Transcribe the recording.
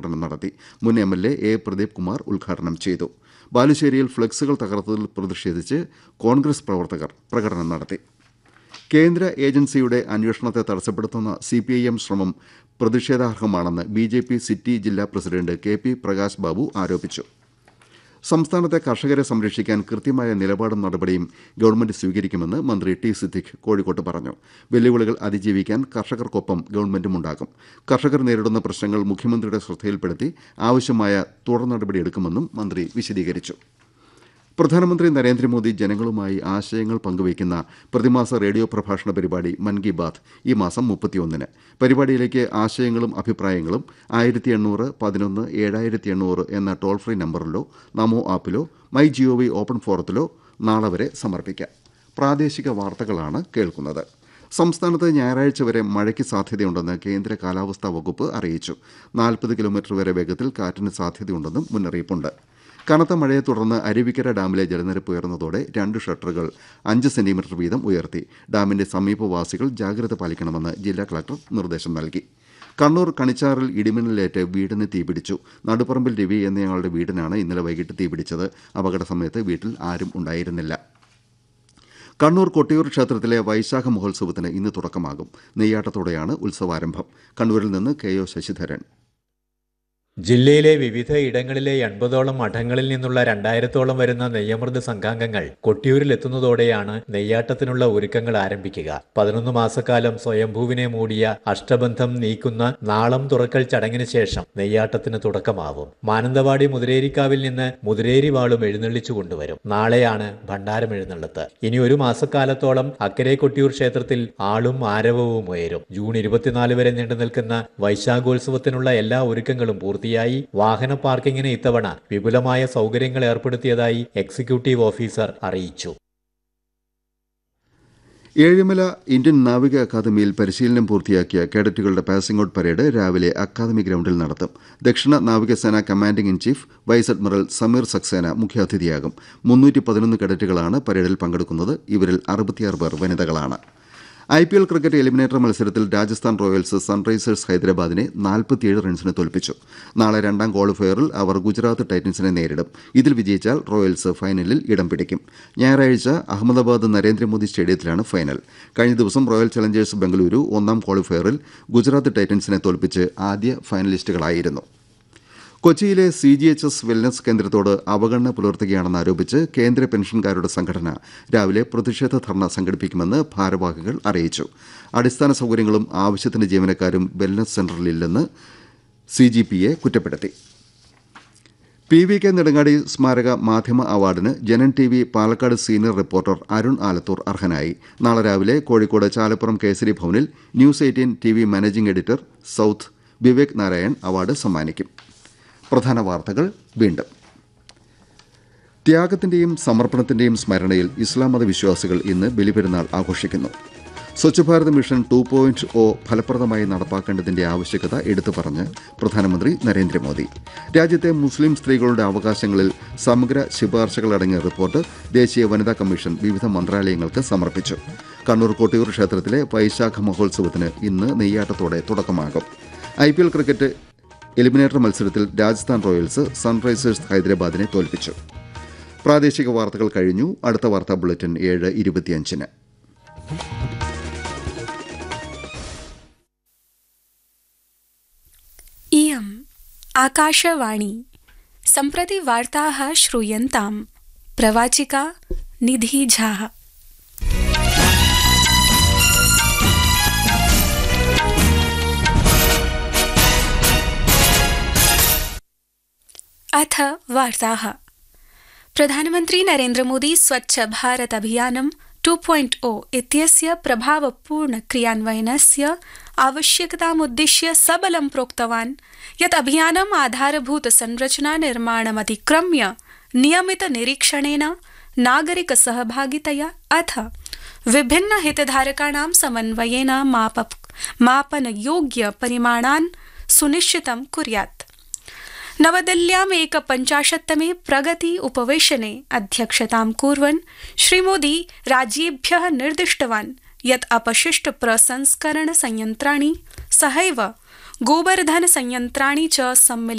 ഉദ്ഘാടനം നടത്തി മുൻ M L A A Pradeep Kumar ഉദ്ഘാടനം ചെയ്തു ബാലുശ്ശേരിയിൽ ഫ്ളക്സുകൾ തകർത്തതിൽ പ്രതിഷേധിച്ച് കോൺഗ്രസ് പ്രവർത്തകർ പ്രകടനം നടത്തി കേന്ദ്ര ഏജൻസിയുടെ അന്വേഷണത്തെ തടസ്സപ്പെടുത്തുന്ന സിപിഐഎം ശ്രമം പ്രതിഷേധാർഹമാണെന്ന് ബിജെപി സിറ്റി ജില്ലാ president K P Prakash Babu ആരോപിച്ചു സംസ്ഥാനത്തെ കർഷകരെ സംരക്ഷിക്കാൻ കൃത്യമായ നിലപാടും നടപടിയും ഗവൺമെന്റ് സ്വീകരിക്കുമെന്ന് മന്ത്രി ടി സിദ്ദിഖ് കോഴിക്കോട്ട് പറഞ്ഞു വെല്ലുവിളികൾ അതിജീവിക്കാൻ കർഷകർക്കൊപ്പം ഗവൺമെന്റുമുണ്ടാകും കർഷകർ നേരിടുന്ന പ്രശ്നങ്ങൾ മുഖ്യമന്ത്രിയുടെ ശ്രദ്ധയിൽപ്പെടുത്തി ആവശ്യമായ തുടർ നടപടിയെടുക്കുമെന്നും മന്ത്രി വിശദീകരിച്ചു പ്രധാനമന്ത്രി നരേന്ദ്രമോദി ജനങ്ങളുമായി ആശയങ്ങൾ പങ്കുവയ്ക്കുന്ന പ്രതിമാസ റേഡിയോ പ്രഭാഷണ പരിപാടി മൻ കി ബാത് ഈ മാസം മുപ്പത്തിയൊന്നിന് പരിപാടിയിലേക്ക് ആശയങ്ങളും അഭിപ്രായങ്ങളും ആയിരത്തി എണ്ണൂറ് പതിനൊന്ന് ഏഴായിരത്തി എണ്ണൂറ് എന്ന ടോൾ ഫ്രീ നമ്പറിലോ നമോ ആപ്പിലോ മൈ ജിഒവി ഓപ്പൺ ഫോറത്തിലോ നാളെ വരെ സമർപ്പിക്കാം പ്രാദേശിക വാർത്തകളാണ് കേൾക്കുന്നത് സംസ്ഥാനത്ത് ഞായറാഴ്ച വരെ മഴയ്ക്ക് സാധ്യതയുണ്ടെന്ന് കേന്ദ്ര കാലാവസ്ഥാ വകുപ്പ് അറിയിച്ചു നാൽപ്പത് കിലോമീറ്റർ വരെ വേഗത്തിൽ കാറ്റിന് സാധ്യതയുണ്ടെന്നും മുന്നറിയിപ്പുണ്ട് കനത്ത മഴയെ തുടർന്ന് അരുവിക്കര ഡാമിലെ ജലനിരപ്പ് ഉയർന്നതോടെ രണ്ട് ഷട്ടറുകൾ അഞ്ച് സെന്റിമീറ്റർ വീതം ഉയർത്തി ഡാമിന്റെ സമീപവാസികൾ ജാഗ്രത പാലിക്കണമെന്ന് ജില്ലാ കളക്ടർ നിർദ്ദേശം നൽകി കണ്ണൂർ കണിച്ചാറിൽ ഇടിമിന്നലേറ്റ് വീടിന് തീപിടിച്ചു നടുപ്പറമ്പിൽ രവി എന്നയാളുടെ വീടിനാണ് ഇന്നലെ വൈകിട്ട് തീപിടിച്ചത് അപകട സമയത്ത് വീട്ടിൽ ആരും ഉണ്ടായിരുന്നില്ല കണ്ണൂർ കൊട്ടിയൂർ ക്ഷേത്രത്തിലെ വൈശാഖ മഹോത്സവത്തിന് ഇന്ന് തുടക്കമാകും നെയ്യാട്ടത്തോടെയാണ് ഉത്സവാരംഭം കണ്ണൂരിൽ നിന്ന് കെ ഒ ശശിധരൻ ജില്ലയിലെ വിവിധ ഇടങ്ങളിലെ എൺപതോളം മഠങ്ങളിൽ നിന്നുള്ള രണ്ടായിരത്തോളം വരുന്ന നെയ്യമൃത് സംഘാംഗങ്ങൾ കൊട്ടിയൂരിലെത്തുന്നതോടെയാണ് നെയ്യാട്ടത്തിനുള്ള ഒരുക്കങ്ങൾ ആരംഭിക്കുക പതിനൊന്ന് മാസക്കാലം സ്വയംഭൂവിനെ മൂടിയ അഷ്ടബന്ധം നീക്കുന്ന നാളം തുറക്കൽ ചടങ്ങിന് ശേഷം നെയ്യാട്ടത്തിന് തുടക്കമാവും മാനന്തവാടി മുതിരേരിക്കാവിൽ നിന്ന് മുതിരേരി വാളും എഴുന്നള്ളിച്ചു കൊണ്ടുവരും നാളെയാണ് ഭണ്ഡാരം എഴുന്നള്ളത്ത് ഇനി ഒരു മാസക്കാലത്തോളം അക്കരെ കൊട്ടിയൂർ ക്ഷേത്രത്തിൽ ആളും ആരവവും ഉയരും ജൂൺ ഇരുപത്തിനാല് വരെ നീണ്ടു നിൽക്കുന്ന വൈശാഖോത്സവത്തിനുള്ള എല്ലാ ഒരുക്കങ്ങളും പൂർത്തി പൂർത്തിയായി വാഹന പാർക്കിങ്ങിന് ഇത്തവണ വിപുലമായ സൗകര്യങ്ങൾ ഏർപ്പെടുത്തിയതായി എക്സിക്യൂട്ടീവ് ഓഫീസർ അറിയിച്ചു ഏഴിമല ഇന്ത്യൻ നാവിക അക്കാദമിയിൽ പരിശീലനം പൂർത്തിയാക്കിയ കേഡറ്റുകളുടെ പാസിംഗ് ഔട്ട് പരേഡ് രാവിലെ അക്കാദമി ഗ്രൌണ്ടിൽ നടത്തും ദക്ഷിണ നാവികസേന commanding in chief vice admiral Sameer Saxena മുഖ്യാതിഥിയാകും മുന്നൂറ്റി പതിനൊന്ന് കേഡറ്റുകളാണ് പരേഡിൽ പങ്കെടുക്കുന്നത് ഇവരിൽ അറുപത്തിയാറ് പേർ വനിതകളാണ് I P L cricket eliminator മത്സരത്തിൽ രാജസ്ഥാൻ റോയൽസ് സൺറൈസേഴ്സ് ഹൈദരാബാദിനെ നാൽപ്പത്തിയേഴ് റൺസിന് തോൽപ്പിച്ചു നാളെ രണ്ടാം ക്വാളിഫയറിൽ അവർ ഗുജറാത്ത് ടൈറ്റൻസിനെ നേരിടും ഇതിൽ വിജയിച്ചാൽ റോയൽസ് ഫൈനലിൽ ഇടം പിടിക്കും ഞായറാഴ്ച അഹമ്മദാബാദ് നരേന്ദ്രമോദി സ്റ്റേഡിയത്തിലാണ് ഫൈനൽ കഴിഞ്ഞ ദിവസം റോയൽ ചലഞ്ചേഴ്സ് ബംഗളൂരു ഒന്നാം ക്വാളിഫയറിൽ ഗുജറാത്ത് ടൈറ്റൻസിനെ തോൽപ്പിച്ച് ആദ്യ ഫൈനലിസ്റ്റുകളായിരുന്നു കൊച്ചിയിലെ C G H S wellness കേന്ദ്രത്തോട് അവഗണന പുലർത്തുകയാണെന്ന് ആരോപിച്ച് കേന്ദ്ര പെൻഷൻകാരുടെ സംഘടന രാവിലെ പ്രതിഷേധ ധർണ സംഘടിപ്പിക്കുമെന്ന് ഭാരവാഹികൾ അറിയിച്ചു അടിസ്ഥാന സൗകര്യങ്ങളും ആവശ്യത്തിന് ജീവനക്കാരും വെൽനസ് സെന്ററിലില്ലെന്ന് സി ജി പി എ കുറ്റപ്പെടുത്തി പി വി കെ നെടുങ്ങാടി സ്മാരക മാധ്യമ അവാർഡിന് Janam T V Palakkad senior reporter Arun Alathur അർഹനായി നാളെ രാവിലെ കോഴിക്കോട് ചാലപ്പുറം കേസരി ഭവനിൽ news eighteen T V managing editor south Vivek Narayan award സമ്മാനിക്കും പ്രധാന വാർത്തകൾ വീണ്ടും ത്യാഗത്തിന്റെയും സമർപ്പണത്തിന്റെയും സ്മരണയിൽ ഇസ്ലാം മത വിശ്വാസികൾ ഇന്ന് ബലിപെരുന്നാൾ ആഘോഷിക്കുന്നു Swachh Bharat mission two point O ഫലപ്രദമായി നടപ്പാക്കേണ്ടതിന്റെ ആവശ്യകത എടുത്തു പറഞ്ഞ് പ്രധാനമന്ത്രി നരേന്ദ്രമോദി രാജ്യത്തെ മുസ്ലിം സ്ത്രീകളുടെ അവകാശങ്ങളിൽ സമഗ്ര ശുപാർശകളടങ്ങിയ റിപ്പോർട്ട് ദേശീയ വനിതാ കമ്മീഷൻ വിവിധ മന്ത്രാലയങ്ങൾക്ക് സമർപ്പിച്ചു കണ്ണൂർ കൊട്ടിയൂർ ക്ഷേത്രത്തിലെ വൈശാഖ മഹോത്സവത്തിന് ഇന്ന് നെയ്യാട്ടത്തോടെ തുടക്കമാകും I P L cricket eliminator മത്സരത്തിൽ രാജസ്ഥാൻ റോയൽസ് സൺറൈസേഴ്സ് ഹൈദരാബാദിനെ തോൽപ്പിച്ചു പ്രാദേശിക വാർത്തകൾ കഴിഞ്ഞു അടുത്ത വാർത്താ ബുള്ളറ്റിൻ ഏഴ് ഇരുപത്തിയഞ്ചിന് इयम् आकाशवाणी सम्प्रति वार्ताः श्रूयन्ताम् प्रवाचिका निधि झा अथ वार्ताः प्रधानमन्त्री नरेन्द्रमोदी स्वच्छ भारत अभियानं टू पॉइंट ओ इत्यस्य प्रभावपूर्ण क्रियान्वयनस्य आवश्यकतामुद्दिश्य सबलं प्रोक्तवान् यत् अभियानम् आधारभूत संरचना निर्माणमतिक्रम्य नियमित निरीक्षणेन नागरिक सहभागितया अथ विभिन्न हितधारकाणां समन्वयेन माप मापनयोग्य परिमाणान् सुनिश्चितं कुर्यात् नवदिल्ल्याम् एकपञ्चाशत्तमे प्रगति उपवेशने अध्यक्षतां कुर्वन् श्रीमोदी राज्येभ्य निर्दिष्टवान् यत् अपशिष्ट प्रसंस्करण संयन्त्राणि सहैव गोबर्धन संयन्त्राणि च सम्मिलित